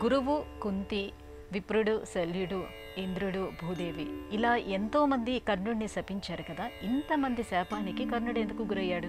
గురువు కుంతి విప్రుడు శల్యుడు ఇంద్రుడు భూదేవి ఇలా ఎంతో మంది కర్ణుడిని శపించారు కదా ఇంతమంది శాపానికి కర్ణుడు ఎందుకు గురయ్యాడు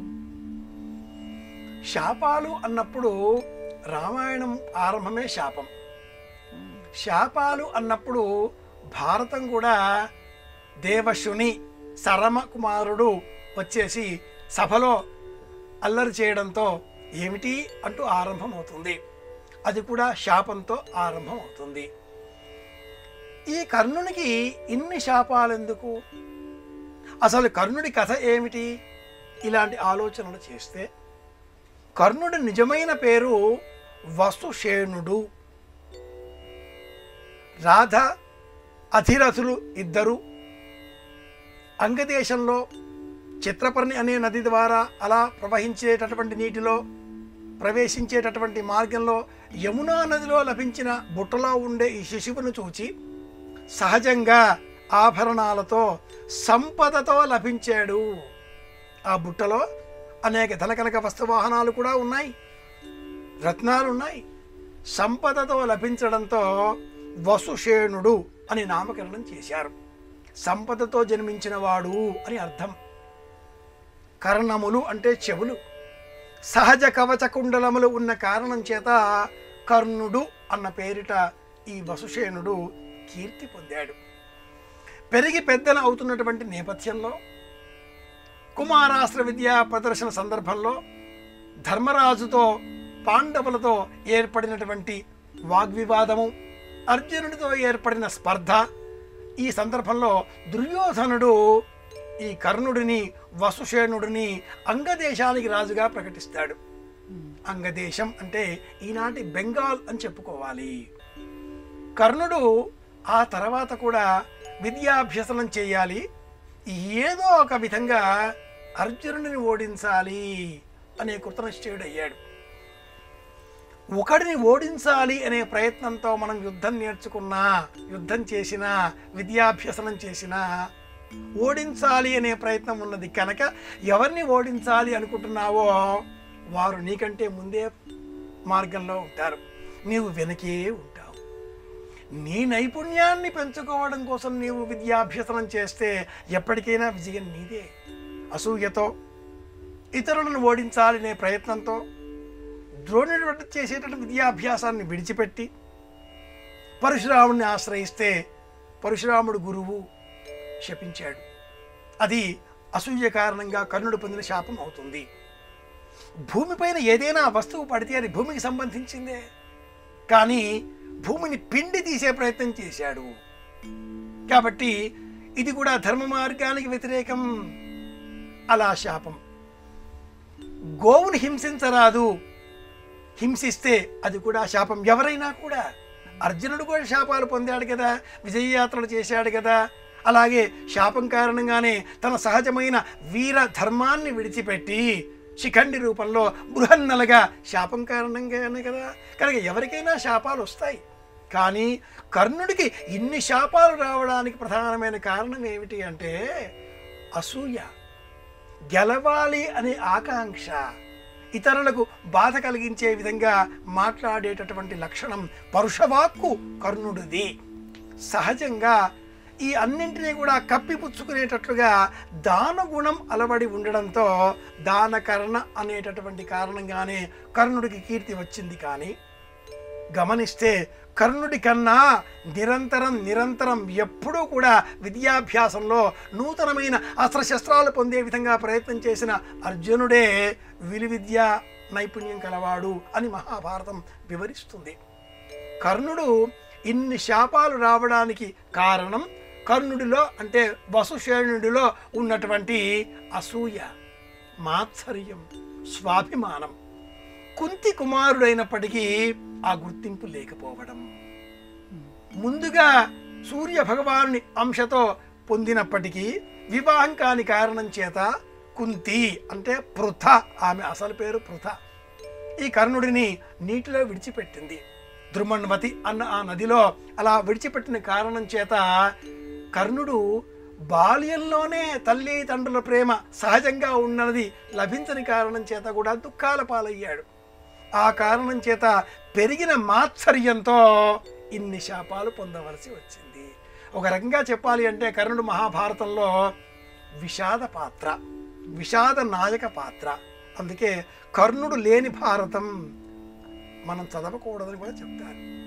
శాపాలు అన్నప్పుడు రామాయణం ఆరంభమే శాపం శాపాలు అన్నప్పుడు భారతం కూడా దేవశుని సరమ కుమారుడు వచ్చేసి సభలో అల్లరి చేయడంతో ఏమిటి అంటూ ఆరంభమవుతుంది అది కూడా శాపంతో ఆరంభమవుతుంది ఈ కర్ణునికి ఇన్ని శాపాలు ఎందుకు అసలు కర్ణుడి కథ ఏమిటి ఇలాంటి ఆలోచనలు చేస్తే కర్ణుడి నిజమైన పేరు వసుషేణుడు రాధ అధిరథులు ఇద్దరు అంగదేశంలో చిత్రపర్ణి అనే నది ద్వారా అలా ప్రవహించేటటువంటి నీటిలో ప్రవేశించేటటువంటి మార్గంలో యమునా నదిలో లభించిన బుట్టలో ఉండే ఈ శిశువును చూచి సహజంగా ఆభరణాలతో సంపదతో లభించాడు ఆ బుట్టలో అనేక ధనకనక వస్తువాహనాలు కూడా ఉన్నాయి రత్నాలు ఉన్నాయి సంపదతో లభించడంతో వసుషేణుడు అని నామకరణం చేశారు సంపదతో జన్మించిన వాడు అని అర్థం కర్ణములు అంటే చెవులు సహజ కవచ కుండలములు ఉన్న కారణం చేత కర్ణుడు అన్న పేరిట ఈ వసుషేణుడు కీర్తి పొందాడు పెరిగి పెద్దలు అవుతున్నటువంటి నేపథ్యంలో కుమారాస్త్ర విద్యా ప్రదర్శన సందర్భంలో ధర్మరాజుతో పాండవులతో ఏర్పడినటువంటి వాగ్వివాదము అర్జునుడితో ఏర్పడిన స్పర్ధ ఈ సందర్భంలో దుర్యోధనుడు ఈ కర్ణుడిని వసుషేణుడిని అంగదేశానికి రాజుగా ప్రకటిస్తాడు అంగదేశం అంటే ఈనాటి బెంగాల్ అని చెప్పుకోవాలి కర్ణుడు ఆ తర్వాత కూడా విద్యాభ్యసనం చేయాలి ఏదో ఒక విధంగా అర్జునుడిని ఓడించాలి అనే కృతనిశ్చయుడు అయ్యాడు ఒకడిని ఓడించాలి అనే ప్రయత్నంతో మనం యుద్ధం నేర్చుకున్నా యుద్ధం చేసినా విద్యాభ్యసనం చేసినా ఓడించాలి అనే ప్రయత్నం ఉన్నది కనుక ఎవరిని ఓడించాలి అనుకుంటున్నావో వారు నీకంటే ముందే మార్గంలో ఉంటారు నీవు వెనకే ఉంటావు నీ నైపుణ్యాన్ని పెంచుకోవడం కోసం నీవు విద్యాభ్యసనం చేస్తే ఎప్పటికైనా విజయం నీదే అసూయతో ఇతరులను ఓడించాలనే ప్రయత్నంతో ద్రోణుడు చేసేటటువంటి విద్యాభ్యాసాన్ని విడిచిపెట్టి పరశురాముడిని ఆశ్రయిస్తే పరశురాముడు గురువు శపించాడు అది అసూయ కారణంగా కర్ణుడు పొందిన శాపం అవుతుంది భూమిపైన ఏదైనా వస్తువు పడితే అది భూమికి సంబంధించిందే కానీ భూమిని పిండి తీసే ప్రయత్నం చేశాడు కాబట్టి ఇది కూడా ధర్మ మార్గానికి వ్యతిరేకం అలా శాపం గోవుని హింసించరాదు హింసిస్తే అది కూడా శాపం ఎవరైనా కూడా అర్జునుడు కూడా శాపాలు పొందాడు కదా విజయయాత్రలు చేశాడు కదా అలాగే శాపం కారణంగానే తన సహజమైన వీర ధర్మాన్ని విడిచిపెట్టి శిఖండి రూపంలో బృహన్నలుగా శాపం కారణంగానే కదా కనుక ఎవరికైనా శాపాలు వస్తాయి కానీ కర్ణుడికి ఇన్ని శాపాలు రావడానికి ప్రధానమైన కారణం ఏమిటి అంటే అసూయ గెలవాలి అనే ఆకాంక్ష ఇతరులకు బాధ కలిగించే విధంగా మాట్లాడేటటువంటి లక్షణం పరుషవాక్కు కర్ణుడిది సహజంగా ఈ అన్నింటినీ కూడా కప్పిపుచ్చుకునేటట్లుగా దానగుణం అలవడి ఉండడంతో దానకర్ణ అనేటటువంటి కారణంగానే కర్ణుడికి కీర్తి వచ్చింది కానీ గమనిస్తే కర్ణుడి కన్నా నిరంతరం నిరంతరం ఎప్పుడూ కూడా విద్యాభ్యాసంలో నూతనమైన అస్త్రశస్త్రాలు పొందే విధంగా ప్రయత్నం చేసిన అర్జునుడే విలువిద్య నైపుణ్యం కలవాడు అని మహాభారతం వివరిస్తుంది కర్ణుడు ఇన్ని శాపాలు రావడానికి కారణం కర్ణుడిలో అంటే వసుషేణుడిలో ఉన్నటువంటి అసూయ మాత్సర్యం స్వాభిమానం కుంతి కుమారుడైనప్పటికీ ఆ గుర్తింపు లేకపోవడం ముందుగా సూర్య భగవానుని అంశతో పొందినప్పటికీ వివాహం కాని కారణం చేత కుంతి అంటే పృథ ఆమె అసలు పేరు పృథ ఈ కర్ణుడిని నీటిలో విడిచిపెట్టింది ద్రుమణ్వతి అన్న ఆ నదిలో అలా విడిచిపెట్టిన కారణం చేత కర్ణుడు బాల్యంలోనే తల్లి తండ్రుల ప్రేమ సహజంగా ఉన్నది లభించని కారణం చేత కూడా దుఃఖాల పాలయ్యాడు ఆ కారణం చేత పెరిగిన మాత్సర్యంతో ఇన్ని శాపాలు పొందవలసి వచ్చింది ఒక రకంగా చెప్పాలి అంటే కర్ణుడు మహాభారతంలో విషాద పాత్ర విషాద నాయక పాత్ర అందుకే కర్ణుడు లేని భారతం మనం చదవకూడదని కూడా చెప్తారు